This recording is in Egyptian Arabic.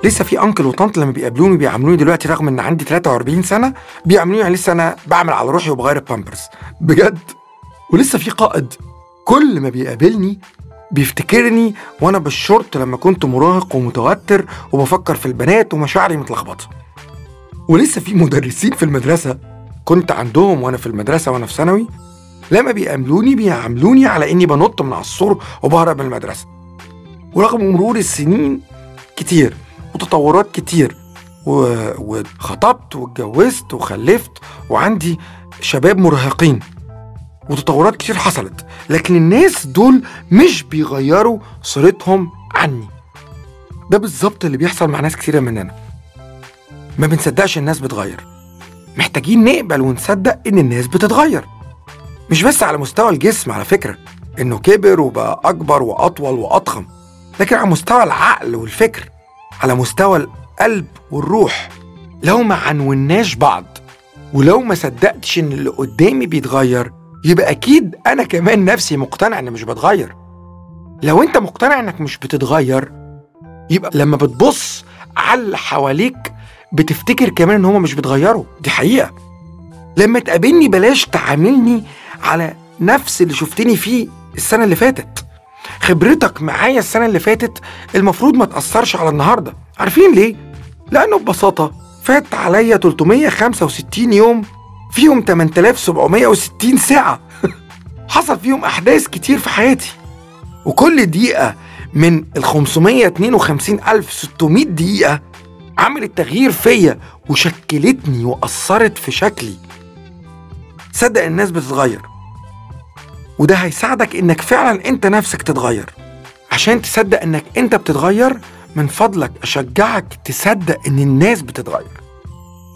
لسه في انكل وطنط لما بيقابلوني بيعاملوني دلوقتي رغم ان عندي 43 سنه بيعاملوني يعني لسه انا بعمل على روحي وبغير البامبرز بجد ولسه في قائد كل ما بيقابلني بيفتكرني وانا بالشورت لما كنت مراهق ومتوتر وبفكر في البنات ومشاعري متلخبطه ولسه في مدرسين في المدرسه كنت عندهم وانا في المدرسه وانا في ثانوي لما بيقابلوني بيعاملوني على اني بنط من على السور وبهرب من المدرسه ورغم مرور السنين كتير وتطورات كتير و... وخطبت واتجوزت وخلفت وعندي شباب مراهقين وتطورات كتير حصلت لكن الناس دول مش بيغيروا صورتهم عني ده بالظبط اللي بيحصل مع ناس كتيرة مننا ما بنصدقش الناس بتغير محتاجين نقبل ونصدق ان الناس بتتغير مش بس على مستوى الجسم على فكرة انه كبر وبقى اكبر واطول واضخم لكن على مستوى العقل والفكر على مستوى القلب والروح لو ما عنوناش بعض ولو ما صدقتش ان اللي قدامي بيتغير يبقى اكيد انا كمان نفسي مقتنع اني مش بتغير لو انت مقتنع انك مش بتتغير يبقى لما بتبص على اللي حواليك بتفتكر كمان ان هما مش بيتغيروا دي حقيقه لما تقابلني بلاش تعاملني على نفس اللي شفتني فيه السنه اللي فاتت خبرتك معايا السنه اللي فاتت المفروض ما تاثرش على النهارده عارفين ليه لانه ببساطه فات عليا 365 يوم فيهم 8760 ساعه حصل فيهم احداث كتير في حياتي وكل دقيقه من ال 552600 دقيقه عملت تغيير فيا وشكلتني واثرت في شكلي صدق الناس بتتغير وده هيساعدك انك فعلا انت نفسك تتغير عشان تصدق انك انت بتتغير من فضلك اشجعك تصدق ان الناس بتتغير